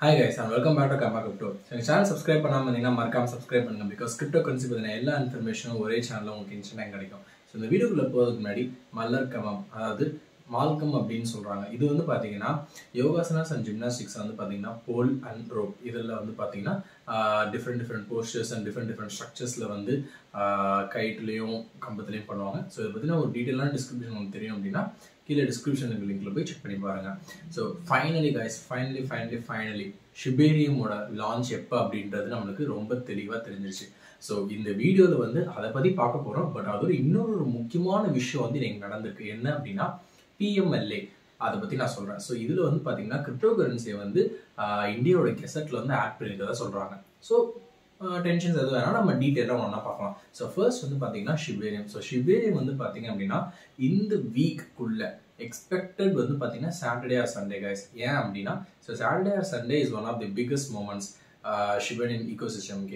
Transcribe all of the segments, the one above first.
hi guys and welcome back to Kama crypto எங்கள் channel subscribe பண்ணாமல் இருந்தீங்கன்னா மறக்காம சப்ஸ்கிரைப் பண்ணுங்க பிகாஸ் கிரிப்டோ கரன்சி பற்றின எல்லா இன்ஃபர்மேஷனும் ஒரே சேனலில் உங்களுக்கு இன்ஸ்டன்டாக கிடைக்கும் ஸோ இந்த வீடியோக்குள்ளே போகிறதுக்கு முன்னாடி மல்லர் கமம் அதாவது மால்கம் அப்படின்னு சொல்கிறாங்க இது வந்து பார்த்தீங்கன்னா யோகாசனாஸ் அண்ட் ஜிம்னாஸ்டிக்ஸ் வந்து பார்த்தீங்கன்னா போல் அண்ட் ரோப் இதில் வந்து பார்த்தீங்கன்னா different different posters and different different ஸ்ட்ரக்சர்ஸில் வந்து கைட்லேயும் கம்பத்துலேயும் பண்ணுவாங்க ஸோ இதை பற்றின ஒரு டீட்டெயிலான டிஸ்கிரிப்ஷன் உங்களுக்கு தெரியும் அப்படின்னா கீழே டிஸ்கிரிப்ஷன் லிங்க்ல போய் செக் பண்ணி பாருங்க so finally guys finally finally finally ஷிபேரியமோட லான்ச் எப்போ அப்படின்றது நம்மளுக்கு ரொம்ப தெளிவாக தெரிஞ்சிருச்சு ஸோ இந்த வீடியோவில் வந்து அதை பற்றி பார்க்க போகிறோம் பட் அதோட இன்னொரு ஒரு முக்கியமான விஷயம் வந்து எனக்கு நடந்திருக்கு என்ன அப்படின்னா பிஎம்எல்ஏ அதை பற்றி நான் சொல்கிறேன் ஸோ இதில் வந்து பார்த்தீங்கன்னா கிரிப்டோ கரன்சியை வந்து இந்தியாவோட கெசட்டில் வந்து ஆட் பண்ணியிருக்கதா சொல்கிறாங்க ஸோ டென்ஷன்ஸ் எதுவும் வேணால் நம்ம டீட்டெயிலாக ஒன்றா பார்க்கலாம் ஸோ ஃபர்ஸ்ட் வந்து பார்த்தீங்கன்னா ஷிபேரியம் ஸோ ஷிபேரியம் வந்து பார்த்தீங்க அப்படின்னா இந்த வீக்குள்ள எக்ஸ்பெக்டட் வந்து பார்த்தீங்கன்னா சாட்டர்டே ஆர் சண்டே கைஸ் ஏன் அப்படின்னா so Saturday or Sunday is one of the biggest moments Shibarium ஈகோ சிஸ்டம்க்கு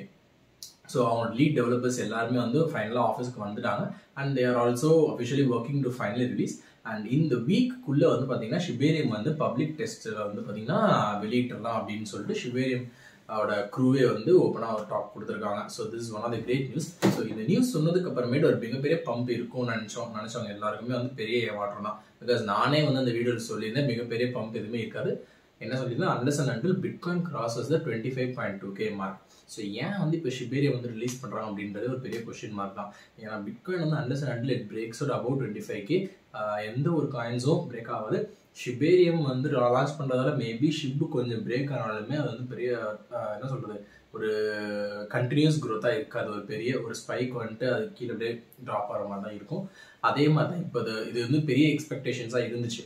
ஸோ அவங்க லீட் டெவலப்பர்ஸ் எல்லாருமே வந்து ஃபைனலாக ஆஃபீஸ்க்கு வந்துட்டாங்க and they are also officially working to finally release and இந்த வீக்குள்ளே வந்து பார்த்தீங்கன்னா ஷிபேரியம் வந்து பப்ளிக் டெஸ்ட்டில் வந்து பார்த்தீங்கன்னா வெளியிட்டுலாம் அப்படின்னு சொல்லிட்டு ஷிபேரியம் அவரோட க்ரூவே வந்து ஓப்பனாக ஒரு டாக் கொடுத்துருக்காங்க so this is one of the great news so இந்த நியூஸ் சொன்னதுக்கு அப்புறமேட்டு ஒரு மிகப்பெரிய பம்ப் இருக்கும்னு நினச்சோம் நினச்சவங்க எல்லாருக்குமே வந்து பெரிய ஏமாற்றம் தான் பிகாஸ் நானே வந்து அந்த வீடியோவில் சொல்லியிருந்தேன் மிகப்பெரிய பம்ப் எதுவுமே இருக்காது என்ன சொல்லியிருந்தேன் unless and until bitcoin crosses the twenty five point two K mark so ஏன் வந்து இப்போ ஷிபேரியை வந்து ரிலீஸ் பண்ணுறாங்க அப்படின்றது ஒரு பெரிய கொஸ்டின் மார்க் தான் ஏன்னா பிட்காயின் வந்து unless and until it breaks out about twenty five K எந்த ஒரு காயின்ஸும் பிரேக் ஆகாது ஷிபேரியம் வந்து லான்ச் பண்ணுறதால மேபி ஷிப்பு கொஞ்சம் பிரேக் ஆனாலுமே அது வந்து பெரிய என்ன சொல்கிறது ஒரு கண்டினியூஸ் க்ரோத்தாக இருக்காது ஒரு பெரிய ஒரு ஸ்பைக் வந்துட்டு அது கீழே அப்படியே ட்ராப் ஆகிற மாதிரி தான் இருக்கும் அதே மாதிரி தான் இப்போ இது வந்து பெரிய எக்ஸ்பெக்டேஷன்ஸாக இருந்துச்சு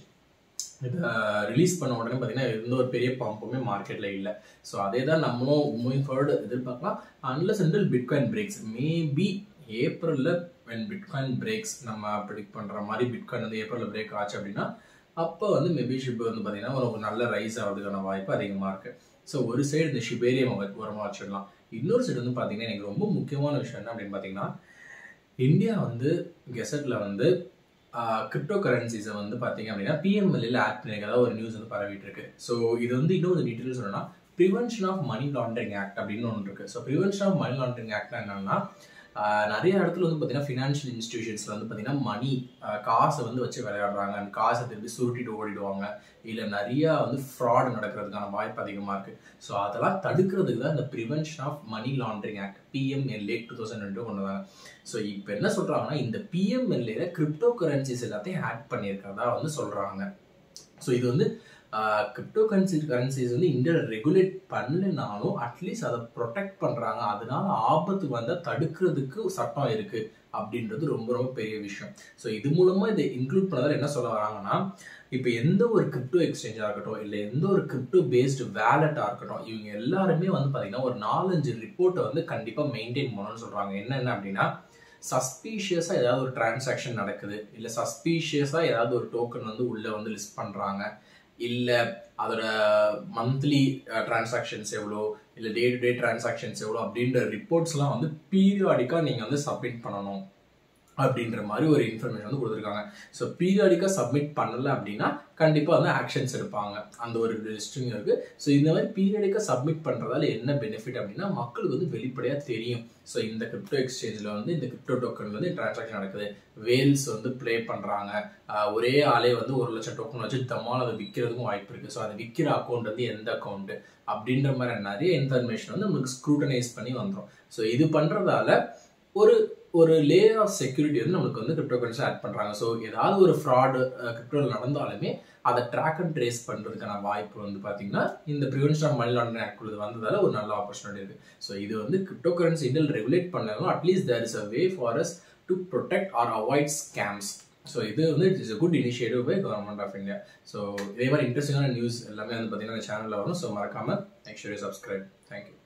இதை ரிலீஸ் பண்ண உடனே பார்த்தீங்கன்னா எந்த ஒரு பெரிய பம்புமே மார்க்கெட்டில் இல்லை ஸோ அதே தான் நம்மளும் மூவிங் ஃபார்வர்டு எதிர்பார்க்கலாம் unless until bitcoin breaks maybe ஏப்ரலில் வென் பிட்காயின் பிரேக்ஸ் நம்ம ப்ரிடிக் பண்ணுற மாதிரி பிட்காயின் வந்து ஏப்ரலில் பிரேக் ஆச்சு அப்படின்னா அப்போ வந்து மேபி ஷிப் வந்து பார்த்தீங்கன்னா ஒரு நல்ல ரைஸ் ஆகிறதுக்கான வாய்ப்பு அதிகமாக இருக்குது ஸோ ஒரு சைடு இந்த ஷிபேரியம் உரமாக வச்சிடலாம் இன்னொரு சைடு வந்து பார்த்தீங்கன்னா எனக்கு ரொம்ப முக்கியமான விஷயம் என்ன அப்படின்னு பார்த்தீங்கன்னா இந்தியா வந்து கெசட்டில் வந்து கிரிப்டோ கரன்சிஸை வந்து பார்த்தீங்க அப்படின்னா பிஎம்எல்ஏல ஆட் பண்ணியிருக்கதா ஒரு நியூஸ் வந்து பரவிட்டு இருக்கு ஸோ இது வந்து இன்னும் ஒரு டீட்டெயில் சொல்லணும்னா prevention of money laundering act அப்படின்னு ஒன்று இருக்கு so prevention of money laundering ஆக்ட்னா என்னன்னா நிறைய இடத்துல வந்து பார்த்தீங்கன்னா ஃபினான்ஷியல் இன்ஸ்டிடியூஷன்ஸில் வந்து பார்த்தீங்கன்னா மணி காசை வந்து வச்சு விளையாடுறாங்க அந்த காசை திருப்பி சுருட்டிட்டு ஓடிடுவாங்க இல்லை நிறையா வந்து ஃப்ராட் நடக்கிறதுக்கான வாய்ப்பு அதிகமாக இருக்குது ஸோ அதெல்லாம் தடுக்கிறதுக்கு தான் இந்த prevention of money laundering act PMLA two thousand ரெண்டு கொண்டு வந்தாங்க ஸோ இப்போ என்ன சொல்கிறாங்கன்னா இந்த பிஎம்எல்ஏல கிரிப்டோ கரன்சிஸ் எல்லாத்தையும் ஆட் பண்ணியிருக்கிறதா வந்து சொல்கிறாங்க ஸோ இது வந்து கிரிப்டோ கரன்சி கரன்சிஸ் வந்து இந்தியாவில் ரெகுலேட் பண்ணலனாலும் அட்லீஸ்ட் அதை ப்ரொடெக்ட் பண்ணுறாங்க அதனால ஆபத்து வந்தால் தடுக்கிறதுக்கு சட்டம் இருக்குது அப்படின்றது ரொம்ப ரொம்ப பெரிய விஷயம் ஸோ இது மூலமாக இதை இன்க்ளூட் பண்ணதால் என்ன சொல்ல வராங்கன்னா இப்போ எந்த ஒரு கிரிப்டோ எக்ஸ்சேஞ்சாக இருக்கட்டும் இல்லை எந்த ஒரு கிரிப்டோ பேஸ்டு வேலட்டாக இருக்கட்டும் இவங்க எல்லாருமே வந்து பார்த்தீங்கன்னா ஒரு நாலஞ்சு ரிப்போர்ட்டை வந்து கண்டிப்பாக மெயின்டைன் பண்ணணும்னு சொல்கிறாங்க என்னென்ன அப்படின்னா சஸ்பீஷியஸாக ஏதாவது ஒரு டிரான்சாக்ஷன் நடக்குது இல்லை சஸ்பீஷியஸாக ஏதாவது ஒரு டோக்கன் வந்து உள்ளே வந்து லிஸ்ட் பண்ணுறாங்க இல்லை அதோட மந்த்லி டிரான்சாக்ஷன்ஸ் எவ்வளோ இல்லை டே டு டே டிரான்சாக்ஷன்ஸ் எவ்வளோ அப்படின்ற ரிப்போர்ட்ஸ்லாம் வந்து பீரியாடிக்காக நீங்கள் வந்து சப்மிட் பண்ணணும் அப்படின்ற மாதிரி ஒரு இன்ஃபர்மேஷன் வந்து கொடுத்துருக்காங்க ஸோ பீரியாடிக்காக சப்மிட் பண்ணலை அப்படின்னா கண்டிப்பாக வந்து ஆக்ஷன்ஸ் எடுப்பாங்க அந்த ஒரு லிஸ்டிங் இருக்குது ஸோ இந்த மாதிரி பீரியடிக்காக சப்மிட் பண்ணுறதால என்ன பெனிஃபிட் அப்படின்னா மக்களுக்கு வந்து வெளிப்படையாக தெரியும் ஸோ இந்த கிரிப்டோ எக்ஸ்சேஞ்சில் வந்து இந்த கிரிப்டோ டோக்கன் வந்து டிரான்சாக்ஷன் நடக்குது வேல்ஸ் வந்து ப்ளே பண்ணுறாங்க ஒரே ஆளே வந்து ஒரு லட்சம் டோக்கன் வச்சு தம்மால் அதை விற்கிறதுக்கும் வாய்ப்பு இருக்குது ஸோ அதை விற்கிற அக்கௌண்ட் வந்து எந்த அக்கௌண்ட்டு அப்படின்ற மாதிரி நிறைய இன்ஃபர்மேஷன் வந்து நம்மளுக்கு ஸ்க்ரூட்டனைஸ் பண்ணி வந்துடும் ஸோ இது பண்ணுறதால ஒரு ஒரு லேயர் ஆஃப் செக்யூரிட்டி வந்து நம்மளுக்கு வந்து கிரிப்டோ கரன்சி ஆட் பண்ணுறாங்க ஸோ ஏதாவது ஒரு ஃப்ராடு கிரிப்டோவில் நடந்தாலுமே அதை ட்ராக் அண்ட் ட்ரேஸ் பண்ணுறதுக்கான வாய்ப்பு வந்து பார்த்தீங்கன்னா இந்த prevention of money laundering act உள்ளது வந்ததால ஒரு நல்ல ஆப்பர்ச்சுனிட்டி இருக்குது ஸோ இது வந்து கிரிப்டோ கரன்சி இந்தியில் ரெகுலேட் பண்ணாலும் at least there is a way for us to protect or avoid scams so இது வந்து it is a good initiative by government of India so இதே மாதிரி இன்ட்ரெஸ்டிங்கான நியூஸ் எல்லாமே வந்து பார்த்தீங்கன்னா சேனலில் வரும் ஸோ மறக்காமல் நெக்ஸ்ட் சப்ஸ்கிரைப் தேங்க்யூ